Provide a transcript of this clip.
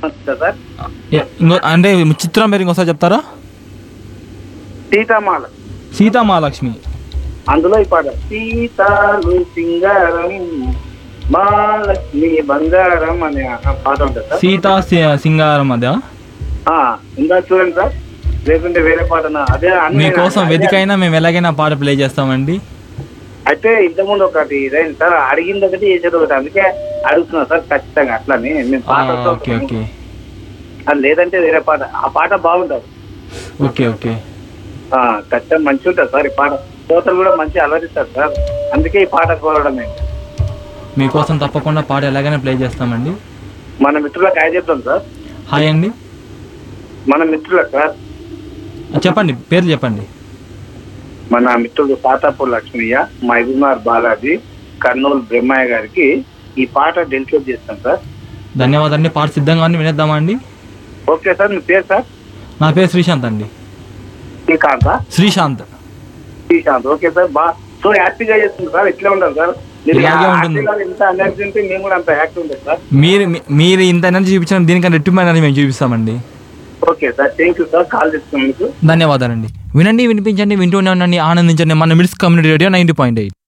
Sir ఏ- ఇంకో అంటే చిత్రం పేరు ఇంకోసారి చెప్తారా సీతామాల సీతామహాలక్ష్మి అందులో ఈ పాట సీతాలు సింగారం మహాలక్ష్మి బంగారం అనే ఆ పాట ఉంటుంది సార్ సీతా సి- సింగారం అదా ఆ, ఉందా చూడండి సార్ లేకుంటే వేరే పాట అదే అన్ని- మీకోసం అదే- వెతికైనా మేము ఎలాగైనా పాట ప్లే చేస్తామండి అయితే ఇంతకుముందు ఒకటి ఇదైంది సార్ అడిగింది ఒకటి చేసేది ఒకటి అందుకే అడుగుతున్నా సార్ ఖచ్చితంగా అట్లానే మేము ఆ, పాట ఓకే ఓకే అది లేదంటే వేరే పాట ఆ పాట బాగుంటుంది ఓకే ఓకే ఆ, ఖచ్చితంగా మంచి ఉంటుంది సార్ ఈ పాట శ్రోతలు కూడా మంచి అలరిస్తారు సార్ అందుకే ఈ పాట కోరడం మేము మీకోసం తప్పకుండా పాట ఎలాగైనా ప్లే చేస్తామండి మన మిత్రులకు హాయ్ చెప్తాం సార్ హాయ్ అండి మన మిత్రులకు సార్ ఆ, చెప్పండి పేరు చెప్పండి మన మిత్రుడు పాతాపూర్ లక్ష్మయ్య మహబూబ్నార్ బాలాజీ కర్నూలు బ్రహ్మయ్య గారికి ఈ పాట డెలికేట్ చేస్తాం సార్ ధన్యవాదాలండి పాట సిద్ధంగా ఉంది వినేద్దామా అండి ఓకే సార్ మీ పేరు సార్ నా పేరు శ్రీశాంత్ అండి శ్రీకాంత్ శ్రీశాంత్ శ్రీకాంత్ ఓకే సార్ బా సో హ్యాపీగా చేస్తుంది సార్ ఇట్లా ఉండాలి సార్ మీరు ఇలాగే ఉంటుంది. హ్యాపీగా ఎంత ఎనర్జీ ఉంటే మేము కూడా అంత హ్యాపీ ఉంటుంది సార్ మీరు మీ- మీరు ఇంత ఎనర్జీ చూపించిన దీనికన్నా రెట్టింపు ఎనర్జీ మేము చూపిస్తామండి okay sir thank you sir call చేస్తున్నాం మీకు ధన్యవాదాలండి వినండి వినిపించండి వింటూనే ఉండండి ఆనందించండి మన MITS community radio ninety point eight